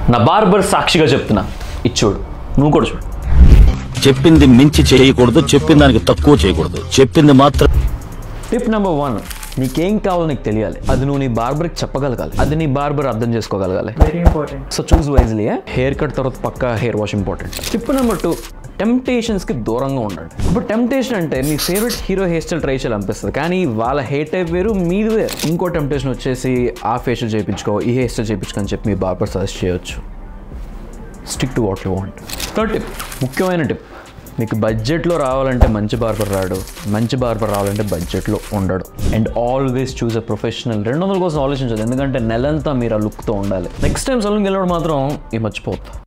నా బార్బర్ సాక్షిగా చెప్తున్నా ఇచ్చోడు నువ్వు కూడా చూడు చెప్పింది మించి చేయకూడదు చెప్పిన దానికి తక్కువ చేయకూడదు చెప్పింది మాత్రం టిప్ నెంబర్ వన్ నీకేం కావాలో నీకు తెలియాలి అది నువ్వు నీ బార్బర్కి చెప్పగలగాలి అది నీ బార్బర్ అర్థం చేసుకోగలగాలి very important so choose wisely hair cut తర్వాత పక్క hair wash important tip number two టెంప్టేషన్స్కి దూరంగా ఉండండి ఇప్పుడు టెంప్టేషన్ అంటే నీ favourite hero hair style try చేయాలనిపిస్తుంది కానీ వాళ్ళ హెయిర్ టైప్ వేరు మీది వేరు ఇంకో టెంప్టేషన్ వచ్చేసి ఆ ఫేషియల్ చేయించుకో ఈ హెయిర్ స్టైల్ చేయించుకో అని చెప్పి మీ బార్బర్ సజెస్ట్ చేయొచ్చు stick to what you want third tip ముఖ్యమైన టిప్ మీకు బడ్జెట్లో రావాలంటే మంచి బార్బర్ రాడు మంచి బార్బర్ రావాలంటే బడ్జెట్లో ఉండడు and always choose a professional రెండు వందల కోసం ఆలోచించదు ఎందుకంటే నెలంతా మీరు ఆ లుక్తో ఉండాలి నెక్స్ట్ టైం సలూన్కి వెళ్ళినప్పుడు మాత్రం ఈ మర్చిపోవద్దు